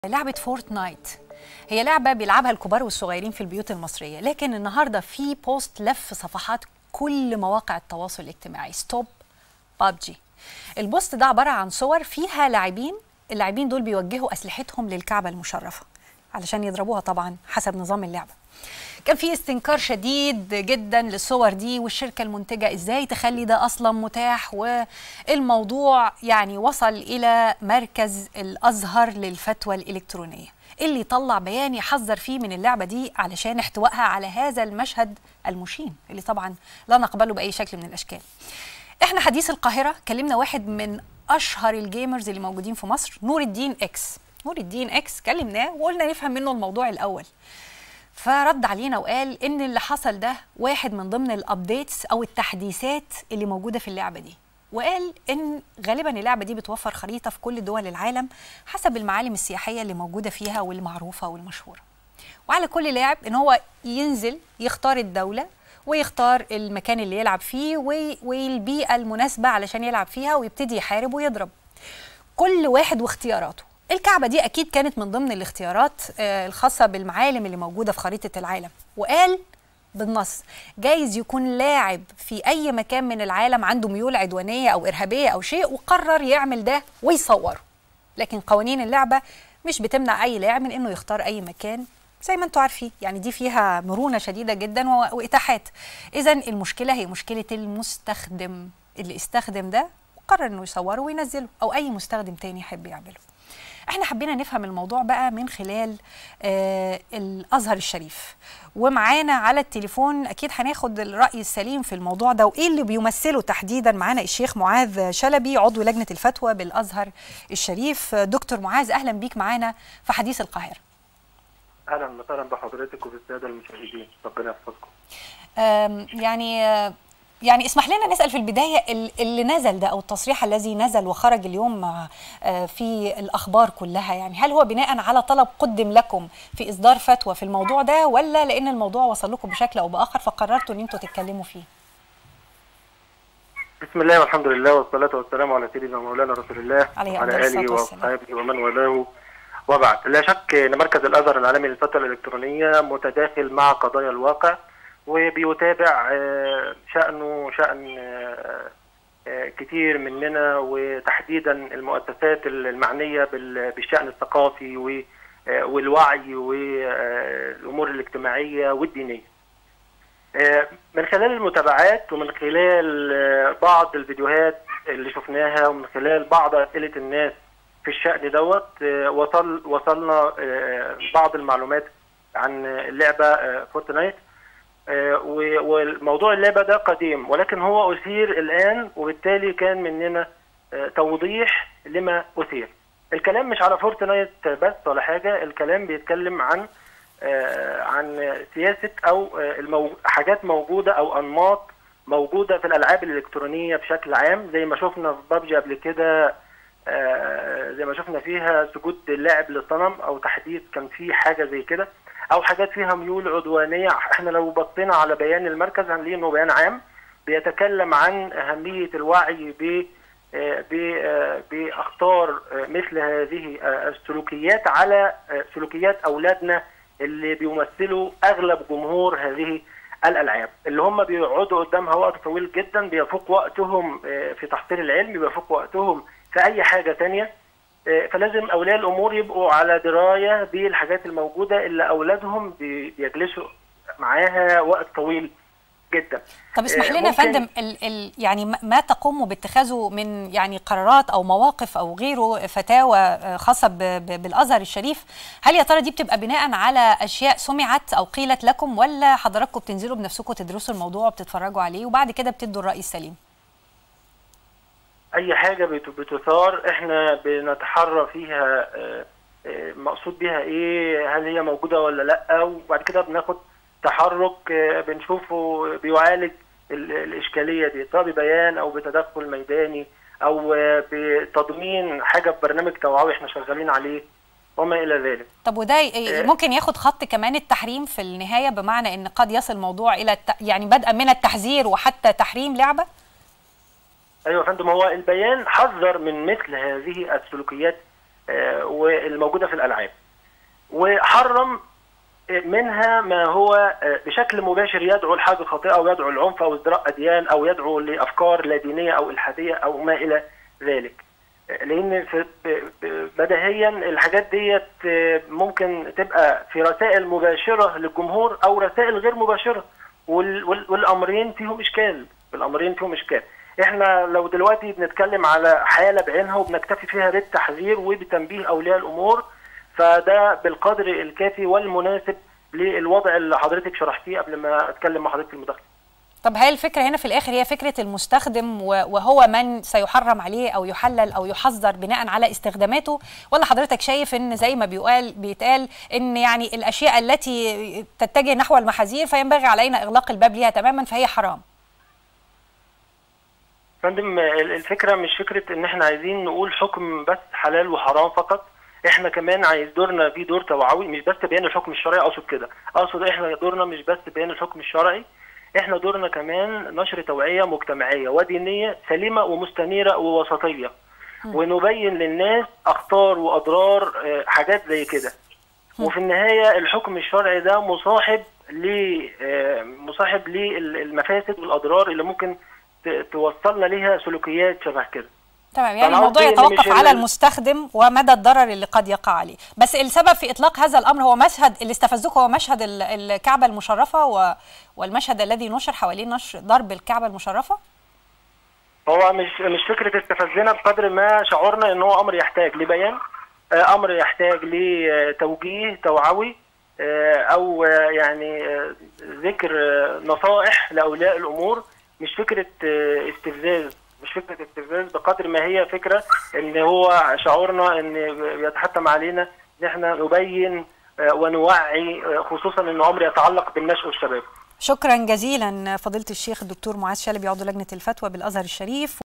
لعبة فورتنايت هي لعبة بيلعبها الكبار والصغيرين في البيوت المصرية لكن النهاردة في بوست لف صفحات كل مواقع التواصل الاجتماعي ستوب بابجي البوست ده عبارة عن صور فيها لاعبين اللاعبين دول بيوجهوا أسلحتهم للكعبة المشرفة علشان يضربوها طبعا حسب نظام اللعبة كان في استنكار شديد جدا للصور دي والشركة المنتجة ازاي تخلي ده اصلا متاح والموضوع يعني وصل الى مركز الازهر للفتوى الالكترونية اللي طلع بيان يحذر فيه من اللعبة دي علشان احتوائها على هذا المشهد المشين اللي طبعا لا نقبله بأي شكل من الأشكال احنا حديث القاهرة كلمنا واحد من أشهر الجيمرز اللي موجودين في مصر نور الدين اكس نور الدين اكس كلمناه وقلنا نفهم منه الموضوع الأول فرد علينا وقال ان اللي حصل ده واحد من ضمن الابديتس او التحديثات اللي موجوده في اللعبه دي وقال ان غالبا اللعبه دي بتوفر خريطه في كل دول العالم حسب المعالم السياحيه اللي موجوده فيها والمعروفه والمشهوره وعلى كل لاعب ان هو ينزل يختار الدوله ويختار المكان اللي يلعب فيه والبيئه المناسبه علشان يلعب فيها ويبتدي يحارب ويضرب كل واحد واختياراته الكعبة دي أكيد كانت من ضمن الاختيارات الخاصة بالمعالم اللي موجودة في خريطة العالم وقال بالنص جايز يكون لاعب في أي مكان من العالم عنده ميول عدوانية أو إرهابية أو شيء وقرر يعمل ده ويصوره لكن قوانين اللعبة مش بتمنع أي لاعب من إنه يختار أي مكان زي ما انتم عارفين يعني دي فيها مرونة شديدة جدا وإتاحات إذا المشكلة هي مشكلة المستخدم اللي استخدم ده وقرر إنه يصوره وينزله أو أي مستخدم تاني يحب يعمله احنا حبينا نفهم الموضوع بقى من خلال آه الازهر الشريف ومعانا على التليفون اكيد هناخد الراي السليم في الموضوع ده وايه اللي بيمثله تحديدا معانا الشيخ معاذ شلبي عضو لجنه الفتوى بالازهر الشريف دكتور معاذ اهلا بيك معانا في حديث القاهره اهلا وسهلا بحضرتك وبالساده المشاهدين ربنا يحفظكم يعني يعني اسمح لنا نسال في البدايه اللي نزل ده او التصريح الذي نزل وخرج اليوم في الاخبار كلها يعني هل هو بناء على طلب قدم لكم في اصدار فتوى في الموضوع ده ولا لان الموضوع وصل لكم بشكل او باخر فقررتوا ان انتوا تتكلموا فيه؟ بسم الله والحمد لله والصلاه والسلام على سيدنا مولانا رسول الله عليه وعلى اله واصحابه ومن والاه وبعد لا شك ان مركز الازهر العالمي للفتوى الالكترونيه متداخل مع قضايا الواقع وبيتابع شأنه شأن كتير مننا وتحديدا المؤسسات المعنية بالشأن الثقافي والوعي والأمور الاجتماعية والدينية من خلال المتابعات ومن خلال بعض الفيديوهات اللي شفناها ومن خلال بعض أسئلة الناس في الشأن دوت وصل وصلنا بعض المعلومات عن اللعبة فورتنايت وموضوع اللعبة ده قديم ولكن هو أثير الآن وبالتالي كان مننا توضيح لما أثير الكلام مش على فورتنايت بس ولا حاجة الكلام بيتكلم عن عن سياسة أو حاجات موجودة أو أنماط موجودة في الألعاب الإلكترونية بشكل عام زي ما شفنا في بابجي قبل كده زي ما شفنا فيها سجود اللاعب للصنم أو تحديد كان في حاجة زي كده او حاجات فيها ميول عدوانيه احنا لو بصينا على بيان المركز هنلاقي انه بيان عام بيتكلم عن اهميه الوعي ب باخطار مثل هذه السلوكيات على سلوكيات اولادنا اللي بيمثلوا اغلب جمهور هذه الالعاب اللي هم بيقعدوا قدامها وقت طويل جدا بيفوق وقتهم في تحصيل العلم بيفوق وقتهم في اي حاجه ثانيه فلازم اولياء الامور يبقوا على درايه بالحاجات الموجوده اللي اولادهم بيجلسوا معاها وقت طويل جدا طب اسمح لنا يا فندم ال ال يعني ما تقوموا باتخاذه من يعني قرارات او مواقف او غيره فتاوى خاصه بالازهر الشريف هل يا ترى دي بتبقى بناء على اشياء سمعت او قيلت لكم ولا حضراتكم بتنزلوا بنفسكم تدرسوا الموضوع وبتتفرجوا عليه وبعد كده بتدوا الراي السليم اي حاجه بتثار احنا بنتحرى فيها مقصود بيها ايه هل هي موجوده ولا لا وبعد كده بناخد تحرك بنشوفه بيعالج الاشكاليه دي سواء ببيان او بتدخل ميداني او بتضمين حاجه في برنامج توعوي احنا شغالين عليه وما الى ذلك طب وده ممكن ياخد خط كمان التحريم في النهايه بمعنى ان قد يصل الموضوع الى يعني بدءا من التحذير وحتى تحريم لعبه ايوه يا فندم هو البيان حذر من مثل هذه السلوكيات والموجوده في الالعاب وحرم منها ما هو بشكل مباشر يدعو لحاجه خاطئه او يدعو للعنف او ازدراء اديان او يدعو لافكار لا دينيه او الحاديه او ما الى ذلك. لان في بديهيا الحاجات ديت ممكن تبقى في رسائل مباشره للجمهور او رسائل غير مباشره والامرين فيهم اشكال الامرين فيهم اشكال. احنا لو دلوقتي بنتكلم على حاله بعينها وبنكتفي فيها بالتحذير وبتنبيه اولياء الامور فده بالقدر الكافي والمناسب للوضع اللي حضرتك شرحتيه قبل ما اتكلم مع حضرتك في المداخله. طب هل الفكره هنا في الاخر هي فكره المستخدم وهو من سيحرم عليه او يحلل او يحذر بناء على استخداماته ولا حضرتك شايف ان زي ما بيقال بيتقال ان يعني الاشياء التي تتجه نحو المحاذير فينبغي علينا اغلاق الباب ليها تماما فهي حرام؟ فندم الفكره مش فكره ان احنا عايزين نقول حكم بس حلال وحرام فقط احنا كمان عايز دورنا في دور توعوي مش بس بيان الحكم الشرعي اقصد كده اقصد احنا دورنا مش بس بيان الحكم الشرعي احنا دورنا كمان نشر توعيه مجتمعيه ودينيه سليمه ومستنيره ووسطيه ونبين للناس اخطار واضرار حاجات زي كده وفي النهايه الحكم الشرعي ده مصاحب ل مصاحب للمفاسد والاضرار اللي ممكن توصلنا ليها سلوكيات شبه كده تمام يعني الموضوع يتوقف على المستخدم ومدى الضرر اللي قد يقع عليه بس السبب في اطلاق هذا الامر هو مشهد اللي استفزوك هو مشهد الكعبه المشرفه والمشهد الذي نشر حوالين نشر ضرب الكعبه المشرفه هو مش مش فكره استفزنا بقدر ما شعورنا ان هو امر يحتاج لبيان امر يحتاج لتوجيه توعوي او يعني ذكر نصائح لاولياء الامور مش فكره استفزاز مش فكره استفزاز بقدر ما هي فكره ان هو شعورنا ان يتحتم علينا ان احنا نبين ونوعي خصوصا ان امر يتعلق بالنشء والشباب. شكرا جزيلا فضيله الشيخ الدكتور معاذ شلبي عضو لجنه الفتوى بالازهر الشريف